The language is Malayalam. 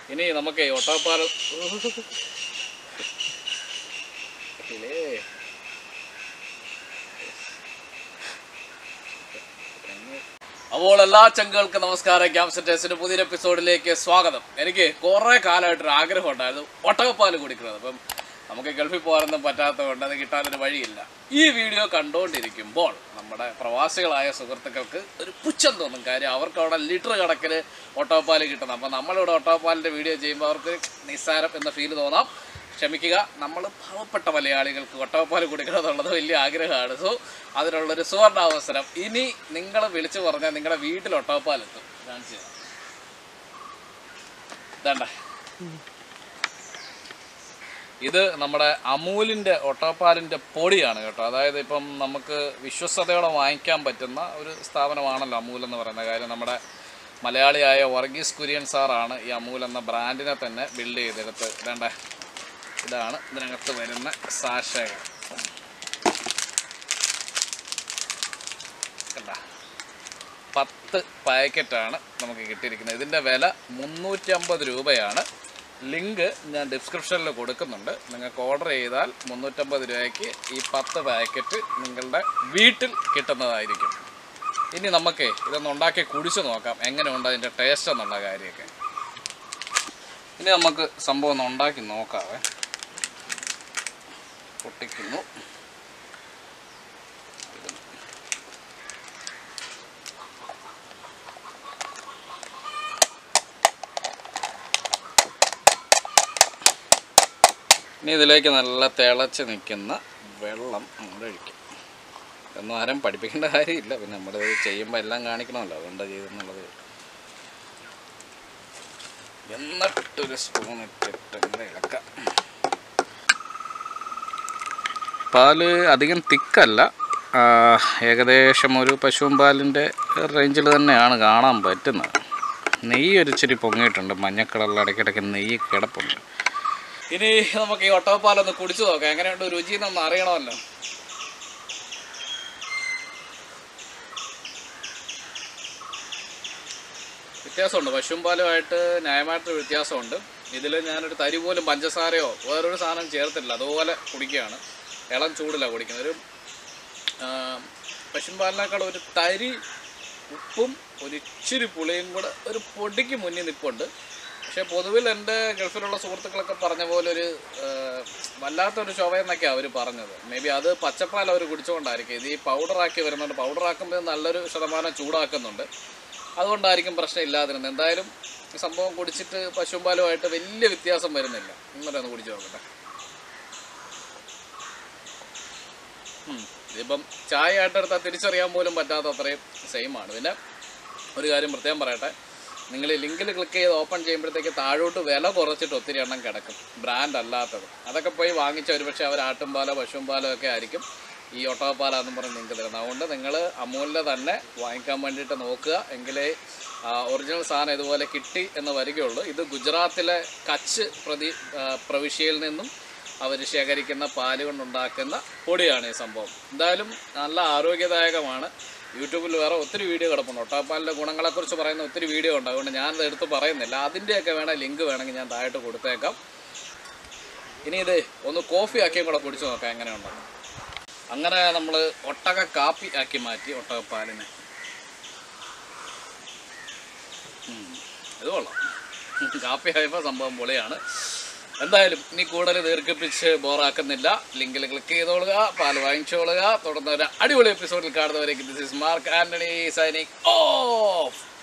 ഇനി നമുക്ക് ഒട്ടപ്പാലം ഇല്ലേ? അപ്പോൾ എല്ലാ ചങ്കുകൾക്കും നമസ്കാരം ക്യാപ്സറ്റേഴ്സിന്റെ പുതിയൊരു എപ്പിസോഡിലേക്ക് സ്വാഗതം എനിക്ക് കുറേ കാലമായിട്ടൊരു ആഗ്രഹം ഉണ്ടായിരുന്നു ഒട്ടകപ്പാൽ കുടിക്കുന്നത് അപ്പം നമുക്ക് ഗൾഫിൽ പോകാനൊന്നും പറ്റാത്തതുകൊണ്ട് അത് കിട്ടാനൊരു വഴിയില്ല ഈ വീഡിയോ കണ്ടുകൊണ്ടിരിക്കുമ്പോൾ നമ്മുടെ പ്രവാസികളായ സുഹൃത്തുക്കൾക്ക് ഒരു പുച്ഛം തോന്നും കാര്യം അവർക്ക് അവിടെ ലിറ്റർ കണക്കിന് ഒട്ടകപ്പാൽ കിട്ടുന്നത് അപ്പോൾ നമ്മളിവിടെ ഒട്ടകപ്പാലിൻ്റെ വീഡിയോ ചെയ്യുമ്പോൾ അവർക്ക് നിസ്സാരം എന്ന ഫീൽ തോന്നാം ക്ഷമിക്കുക നമ്മൾ പാവപ്പെട്ട മലയാളികൾക്ക് ഒട്ടകപ്പാൽ കുടിക്കണം എന്നുള്ളത് വലിയ ആഗ്രഹമാണ് സോ അതിനുള്ളൊരു സുവർണ അവസരം ഇനി നിങ്ങൾ വിളിച്ചു പറഞ്ഞാൽ നിങ്ങളുടെ വീട്ടിൽ ഒട്ടകപ്പാൽ എത്തും കാണിച്ചു തരാം. ഇതാണ്ട ഇത് നമ്മുടെ അമൂലിൻ്റെ ഒട്ടകപ്പാലിൻ്റെ പൊടിയാണ് കേട്ടോ അതായത് ഇപ്പം നമുക്ക് വിശ്വസ്തയോടെ വാങ്ങിക്കാൻ പറ്റുന്ന ഒരു സ്ഥാപനമാണല്ലോ അമൂൽ എന്ന് പറയുന്ന കാര്യം നമ്മുടെ മലയാളിയായ വർഗീസ് കുര്യൻ സാറാണ് ഈ അമൂൽ എന്ന ബ്രാൻഡിനെ തന്നെ ബിൽഡ് ചെയ്തെടുത്ത് വേണ്ട ഇതാണ് ഇതിനകത്ത് വരുന്ന സാഷകൾ കണ്ട പത്ത് പാക്കറ്റാണ് നമുക്ക് കിട്ടിയിരിക്കുന്നത് ഇതിൻ്റെ വില മുന്നൂറ്റമ്പത് രൂപയാണ് ലിങ്ക് ഞാൻ ഡിസ്ക്രിപ്ഷനിൽ കൊടുക്കുന്നുണ്ട് നിങ്ങൾക്ക് ഓർഡർ ചെയ്താൽ മുന്നൂറ്റമ്പത് രൂപയ്ക്ക് ഈ പത്ത് പാക്കറ്റ് നിങ്ങളുടെ വീട്ടിൽ കിട്ടുന്നതായിരിക്കും ഇനി നമുക്ക് ഇതൊന്ന് ഉണ്ടാക്കി കുടിച്ചു നോക്കാം എങ്ങനെയുണ്ട് അതിൻ്റെ ടേസ്റ്റ് എന്നുള്ള കാര്യമൊക്കെ ഇനി നമുക്ക് സംഭവം ഒന്ന് ഉണ്ടാക്കി നോക്കാവേ പൊട്ടിക്കുന്നു ഇനി ഇതിലേക്ക് നല്ല തിളച്ച് നിൽക്കുന്ന വെള്ളം നമ്മൾ ഒഴിക്കും ഇതൊന്നും ആരും പഠിപ്പിക്കേണ്ട കാര്യമില്ല പിന്നെ നമ്മളിത് ചെയ്യുമ്പോൾ എല്ലാം കാണിക്കണമല്ലോ അതുകൊണ്ടാണ് ചെയ്തെന്നുള്ളത് എന്നിട്ടൊരു സ്പൂൺ ഇട്ടിട്ട് ഇങ്ങനെ ഇളക്കാം പാല് അധികം തിക്കല്ല ആ, ഏകദേശം ഒരു പശുവും പാലിൻ്റെ റേഞ്ചിൽ തന്നെയാണ് കാണാൻ പറ്റുന്നത് നെയ്യ് ഒരു ഇച്ചിരി പൊങ്ങിയിട്ടുണ്ട് മഞ്ഞക്കളറിൽ ഇടയ്ക്കിടയ്ക്ക് നെയ്യ് കിടപ്പുണ്ട് ഇനി നമുക്ക് ഈ ഒട്ടകപ്പാലൊന്ന് കുടിച്ചു നോക്കാം എങ്ങനെയുണ്ട് രുചി എന്നൊന്ന് അറിയണമല്ലോ വ്യത്യാസമുണ്ട് പശുവും പാലുമായിട്ട് ന്യായമായിട്ടൊരു വ്യത്യാസമുണ്ട് ഇതിൽ ഞാനൊരു തരി പോലും പഞ്ചസാരയോ വേറൊരു സാധനം ചേർത്തില്ല അതുപോലെ കുടിക്കുകയാണ് ഇളം ചൂടിലാണ് കുടിക്കുന്നത് ഒരു ആ, പശുവും പാലിനേക്കാൾ ഒരു തരി ഉപ്പും ഒരു ഇച്ചിരി പുളിയും കൂടെ ഒരു പൊടിക്ക് മുന്നിൽ നിൽപ്പുണ്ട് പക്ഷേ പൊതുവിൽ എൻ്റെ ഗൾഫിലുള്ള സുഹൃത്തുക്കളൊക്കെ പറഞ്ഞ പോലെ ഒരു ആ, വല്ലാത്തൊരു ചൊവയെന്നൊക്കെയാണ് അവർ പറഞ്ഞത് മേ ബി അത് പച്ചപ്പാൽ അവർ കുടിച്ചുകൊണ്ടായിരിക്കും ഇത് ഈ പൗഡറാക്കി വരുന്നുണ്ട് പൗഡറാക്കുമ്പോൾ നല്ലൊരു ശതമാനം ചൂടാക്കുന്നുണ്ട് അതുകൊണ്ടായിരിക്കും പ്രശ്നം ഇല്ലാതിരുന്നത് എന്തായാലും ഈ സംഭവം കുടിച്ചിട്ട് പശുവും പാലുമായിട്ട് വലിയ വ്യത്യാസം വരുന്നില്ല ഇന്നലെ ഒന്ന് കുടിച്ചു നോക്കട്ടെ ഉം. ഇതിപ്പം ചായ ആയിട്ടെടുത്താൽ തിരിച്ചറിയാൻ പോലും പറ്റാത്ത അത്രയും സെയിം ആണ് പിന്നെ ഒരു കാര്യം പ്രത്യേകം പറയട്ടെ നിങ്ങൾ ലിങ്കിൽ ക്ലിക്ക് ചെയ്ത് ഓപ്പൺ ചെയ്യുമ്പോഴത്തേക്ക് താഴോട്ട് വില കുറച്ചിട്ട് ഒത്തിരി എണ്ണം കിടക്കും ബ്രാൻഡ് അല്ലാത്തത് അതൊക്കെ പോയി വാങ്ങിച്ച ഒരുപക്ഷെ അവർ ആട്ടുംപാലോ പശുവും പാലോ ഒക്കെ ആയിരിക്കും ഈ ഒട്ടകപ്പാലാന്നും പറഞ്ഞ് നിങ്ങൾക്ക് തരുന്നത് അതുകൊണ്ട് നിങ്ങൾ അമൂലിൻ്റെ തന്നെ വാങ്ങിക്കാൻ വേണ്ടിയിട്ട് നോക്കുക എങ്കിലേ ഒറിജിനൽ സാധനം ഇതുപോലെ കിട്ടി എന്ന് വരികയുള്ളൂ ഇത് ഗുജറാത്തിലെ കച്ച് പ്രതി ആ, പ്രവിശ്യയിൽ നിന്നും അവർ ശേഖരിക്കുന്ന പാല് കൊണ്ടുണ്ടാക്കുന്ന പൊടിയാണ് ഈ സംഭവം എന്തായാലും നല്ല ആരോഗ്യദായകമാണ് യൂട്യൂബിൽ വേറെ ഒത്തിരി വീഡിയോ കിടപ്പുണ്ട് ഒട്ടാപ്പാലിൻ്റെ ഗുണങ്ങളെക്കുറിച്ച് പറയുന്ന ഒത്തിരി വീഡിയോ ഉണ്ട് അതുകൊണ്ട് ഞാനത് എടുത്ത് പറയുന്നില്ല അതിൻ്റെയൊക്കെ വേണേൽ ലിങ്ക് വേണമെങ്കിൽ ഞാൻ താഴോട്ട് കൊടുത്തേക്കാം ഇനി ഇത് ഒന്ന് കോഫി ആക്കിയും കൂടെ കുടിച്ച് നോക്കാം എങ്ങനെയുണ്ടെന്ന് അങ്ങനെ നമ്മൾ ഒട്ടക കാപ്പി ആക്കി മാറ്റി ഒട്ടകപ്പാലിനെ ഉം, ഇത് കൊള്ളാം കാപ്പി ആയപ്പോൾ സംഭവം പൊളിയാണ് എന്തായാലും ഇനി കൂടുതൽ ദീർഘിപ്പിച്ച് ബോറാക്കുന്നില്ല ലിങ്കിൽ ക്ലിക്ക് ചെയ്തോളുക പാൽ വാങ്ങിച്ചോളുക തുടർന്ന് ഒരു അടിപൊളി എപ്പിസോഡിൽ കാണുന്നവരേക്ക് this is Mark Antony signing of